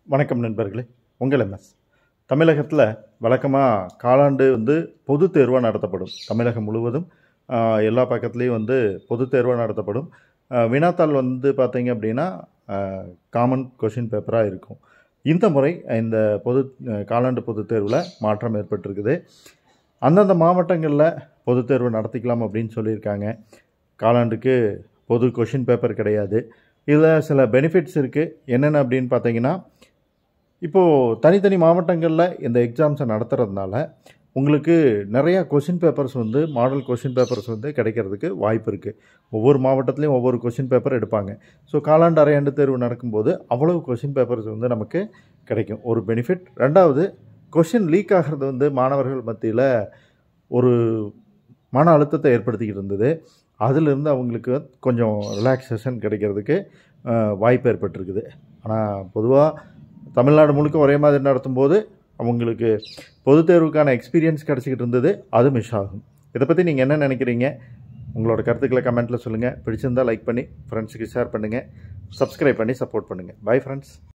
வணக்கம் நண்பர்களே உங்கள் எம்எஸ் தமிழகத்தில் வழக்கமாக காலாண்டு வந்து பொது தேர்வாக நடத்தப்படும் தமிழகம் முழுவதும் ஆஹ், எல்லா பக்கத்துலேயும் வந்து பொது தேர்வாக நடத்தப்படும் ஆஹ், வினாத்தாள் வந்து பார்த்தீங்க அப்படின்னா காமன் கொஷின் பேப்பராக இருக்கும் இந்த முறை இந்த பொது ஆஹ், காலாண்டு பொது தேர்வில் மாற்றம் ஏற்பட்டிருக்குது அந்தந்த மாவட்டங்களில் பொது தேர்வு நடத்திக்கலாம் அப்படின்னு சொல்லியிருக்காங்க காலாண்டுக்கு பொது கொஷின் பேப்பர் கிடையாது இதில் சில பெனிஃபிட்ஸ் இருக்குது என்னென்ன அப்படின்னு பார்த்தீங்கன்னா இப்போது தனித்தனி மாவட்டங்களில் இந்த எக்ஸாம்ஸை நடத்துறதுனால உங்களுக்கு நிறையா கொஷின் பேப்பர்ஸ் வந்து மாடல் கொஷின் பேப்பர்ஸ் வந்து கிடைக்கிறதுக்கு வாய்ப்பு இருக்குது ஒவ்வொரு மாவட்டத்துலேயும் ஒவ்வொரு கொஷின் பேப்பர் எடுப்பாங்க ஸோ காலாண்டு அரையாண்டு தேர்வு நடக்கும்போது அவ்வளவு கொஷின் பேப்பர்ஸ் வந்து நமக்கு கிடைக்கும் ஒரு பெனிஃபிட் ரெண்டாவது கொஷின் லீக் ஆகிறது வந்து மாணவர்கள் மத்தியில் ஒரு மன அழுத்தத்தை ஏற்படுத்திக்கிட்டு இருந்தது அதிலிருந்து அவங்களுக்கு கொஞ்சம் ரிலாக்ஸேஷன் கிடைக்கிறதுக்கு அஹ், வாய்ப்பு ஏற்பட்டிருக்குது ஆனால் பொதுவாக தமிழ்நாடு முழுக்க ஒரே மாதிரி நடத்தும்போது அவங்களுக்கு பொதுத் தேர்வுக்கான எக்ஸ்பீரியன்ஸ் கிடச்சிக்கிட்டு இருந்தது அது மிஸ் ஆகும் இதை பற்றி நீங்கள் என்ன நினைக்கிறீங்க உங்களோட கருத்துக்களை கமெண்ட்டில் சொல்லுங்கள் பிடிச்சிருந்தா லைக் பண்ணி ஃப்ரெண்ட்ஸுக்கு ஷேர் பண்ணுங்கள் சப்ஸ்கிரைப் பண்ணி சப்போர்ட் பண்ணுங்கள் பை ஃப்ரெண்ட்ஸ்